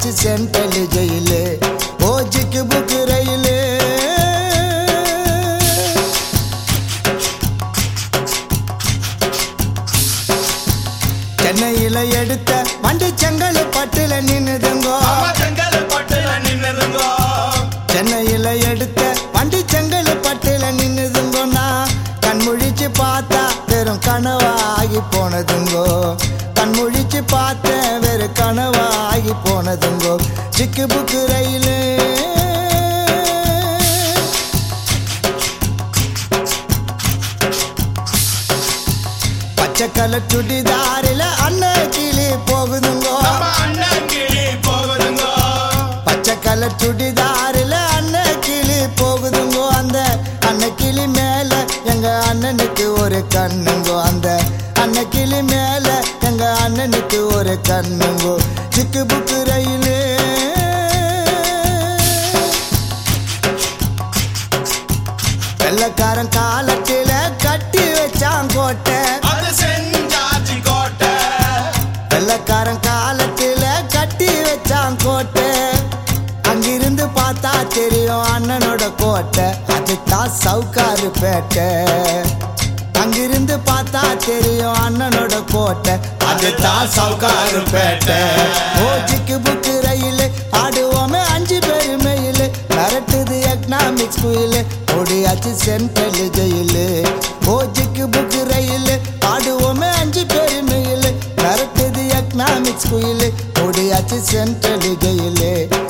ஓடியாச்சு central jail ஓ ஜிக்கு book rail சென்னையில எடுத்த வண்டி செங்கல் பட்டுல நின்னுதுங்கோ ஆமா செங்கல்பட்டுல நின்னுதுங்கோ சென்னையில எடுத்த வண்டி செங்கல் பட்டுல நின்னுதுங்கோண்ணா கண் முழிச்சு பார்த்தா வெறும் கனவா ஆகி போனதுங்கோ கண் முழிச்சு பார்த்தேன் வெறும் கனவா ஆகி போனதுங்கோ சிக்கு புக்கு ரயிலு பச்சை கலர் சுடிதாரில அண்ணன் கிளி போகுதுங்கோ நம்ம அண்ணன் கிளி போகுதுங்கோ பச்சை கலர் சுடிதாரில் அண்ணன் கிளி போகுதுங்கோ அந்த அண்ணன் கிளி மேல எங்க அண்ணனுக்கு ஒரு கண்ணுங்கோ அந்த அண்ணன் கிளி மேல எங்க அண்ணனுக்கு ஒரு கண்ணுங்கோ சிக்கு புக்கு ரயிலு வெள்ளக்காரன் காலத்தில கட்டி வச்சான் கோட்டை அது செஞ்சாச்சு கோட்டை வெள்ளக்காரன் காலத்தில கட்டி வச்சான் கோட்டை அங்கிருந்து பார்த்தா தெரியும் அண்ணனோட கோட்டை அதுதான் சவுக்காரு பேட்டை அங்கிருந்து பார்த்தா தெரியும் அண்ணனோட கோட்டை அதுதான் சவுக்காரு பேட்டை ஓ ஜிக்கு புக்கு ரயில் ஆடுவோமே அஞ்சு பேரு மெயில் மிரட்டுது எக்கனாமிக்ஸ் குயில் ஓடியாச்சு சென்ட்ரல் ஜெயிலு ஓ ஜிக்கு புக்கு ரயில் ஆடுவோமே அஞ்சு பேரு மெயில் மிரட்டுது எக்கனாமிக்ஸ் குயில் ஓடியாச்சு சென்ட்ரல் ஜெயிலு